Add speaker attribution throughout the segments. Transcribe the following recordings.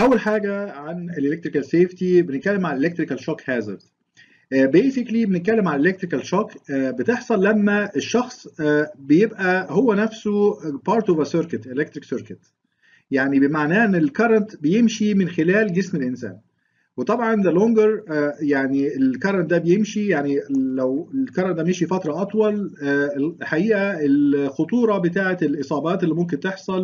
Speaker 1: اول حاجه عن الالكتريكال سيفتي بنتكلم عن الالكتريكال شوك هازارد بيسكلي بنتكلم عن الالكتريكال شوك بتحصل لما الشخص بيبقى هو نفسه بارت اوف ا سيركت الكتريك سيركت يعني بمعناه ان الكرنت بيمشي من خلال جسم الانسان وطبعا ذا لونجر يعني الكرنت ده بيمشي يعني لو الكرنت ده مشي فتره اطول الحقيقه الخطوره بتاعه الاصابات اللي ممكن تحصل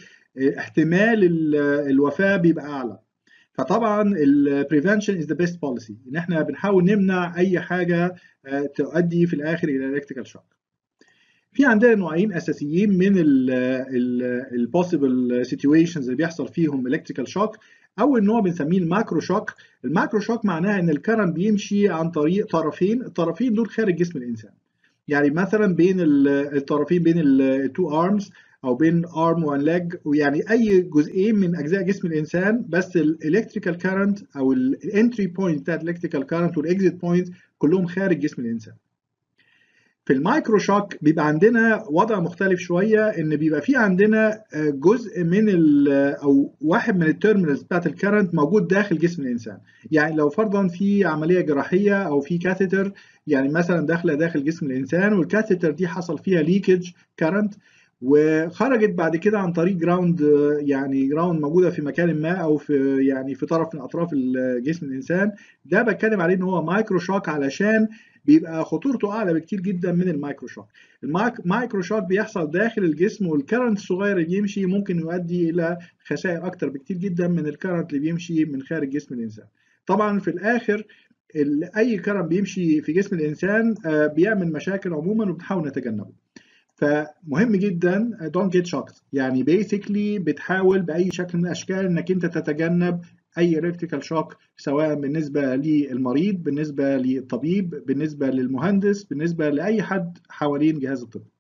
Speaker 1: واحتمال الوفاه بيبقى اعلى فطبعا البريفنشن از ذا بيست بوليسي ان احنا بنحاول نمنع اي حاجه تؤدي في الاخر الى الكتريكال شوك في عندنا نوعين اساسيين من البوسيبل سيتويشنز اللي بيحصل فيهم الكتريكال شوك اول نوع بنسميه الماكرو شوك الماكرو شوك معناها ان الكرنت بيمشي عن طريق طرفين الطرفين دول خارج جسم الانسان يعني مثلا بين الطرفين بين التو ارمز او بين ارم وان ليج ويعني اي جزئين من اجزاء جسم الانسان بس الالكتريكال كارنت او الانتري بوينت بتاعت الالكتريكال كارنت والاكزيت بوينت كلهم خارج جسم الانسان في المايكرو شوك بيبقى عندنا وضع مختلف شويه ان بيبقى في عندنا جزء من او واحد من التيرمينالز بتاعت الكرنت موجود داخل جسم الانسان يعني لو فرضا في عمليه جراحيه او في كاثيتر يعني مثلا داخله داخل جسم الانسان والكاثيتر دي حصل فيها ليكج كرنت وخرجت بعد كده عن طريق جراوند يعني جراوند موجوده في مكان ما او في يعني في طرف من اطراف جسم الانسان ده بتكلم عليه ان هو مايكرو شوك علشان بيبقى خطورته اعلى بكتير جدا من المايكرو شوك المايكرو شوك بيحصل داخل الجسم والكرنت الصغير اللي بيمشي ممكن يؤدي الى خسائر اكتر بكتير جدا من الكرنت اللي بيمشي من خارج جسم الانسان طبعا في الاخر اي كرنت بيمشي في جسم الانسان بيعمل مشاكل عموما وبنحاول نتجنبه فمهم جدا don't get shocked يعني basically بتحاول باي شكل من الاشكال انك انت تتجنب اي الكتريكال شوك سواء بالنسبه للمريض بالنسبه للطبيب بالنسبه للمهندس بالنسبه لاي حد حوالين جهاز الطب